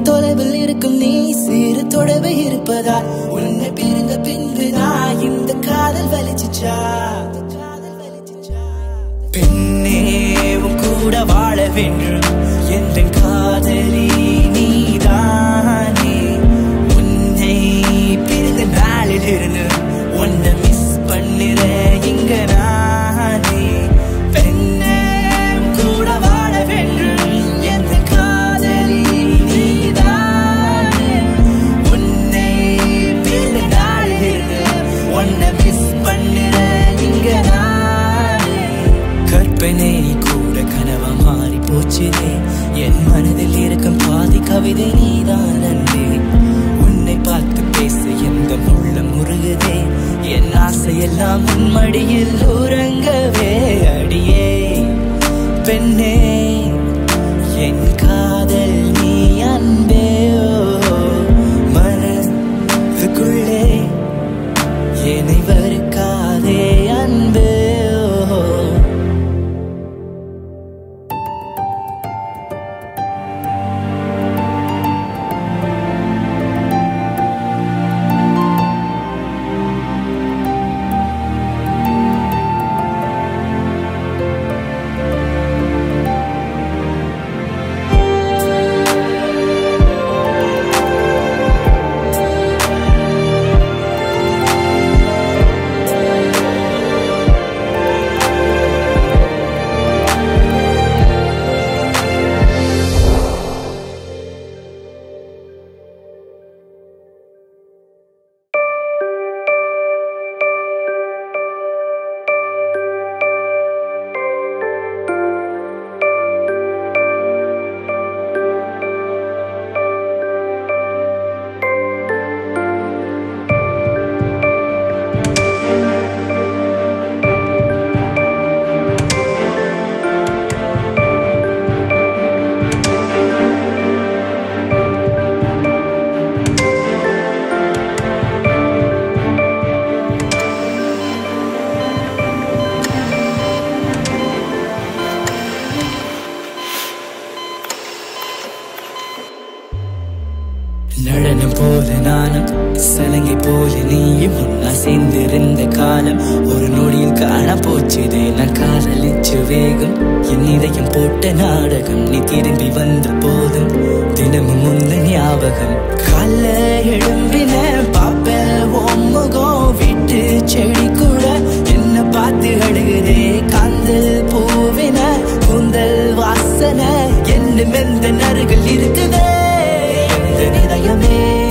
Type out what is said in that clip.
தொலைவில் இருக்கும் நீ சிறு தொடர்பு இருப்பதா உன்னை பிரிந்த பின்புதான் இந்த காதல் வலிச்சுச்சா பெண்ணே உன் கூட வாழ வேண்டும் எந்த காதலி நீதானே உன்னை பிரிந்த நாளில் இருந்து உன்னை மிஸ் பண்ணுற இங்க நானே பெண்ணே உன் கூட வாழ வேண்டும் எந்த காதலி நீதானே உன்னை பிரிந்த நாளில் இருந்து உன்னை மிஸ் பண்ணுற இங்க நானே கற்பனை கூட கனவா மாறி போச்சுதே என் மனதில் இருக்கும் பாதி கவிதை நீதான் அன்பே உன்னை பார்த்து பேச எந்த உள்ளம் முருகுதே என் ஆசையெல்லாம் உன் மடியில் உறங்கவே அடியே பெண்ணே என் காதல் நீ அன்பே ஓ மனதுக்குள்ளே என்னை வெறுக்காதே அன்பே ஓ நடனம் போல நானும் சலங்கை போல நீயும் ஒன்னா சேர்ந்திருந்த காலம் ஒரு நொடியில் காண போச்சுதே நான் காதலிச்சு வேகம் என் இதயம் போட்ட நாடகம் நீ திரும்பி வந்த போதும் தினமும் முந்த ஞாபகம் கால எழும்பின பாப்ப உன் முகம் விட்டு செடி கூட என்ன பார்த்து அழுகுதே காந்தல் பூவின கூந்தல் வாசனை என்ன மெந்த நறுகள் இருக்குதே இந்த இதயமே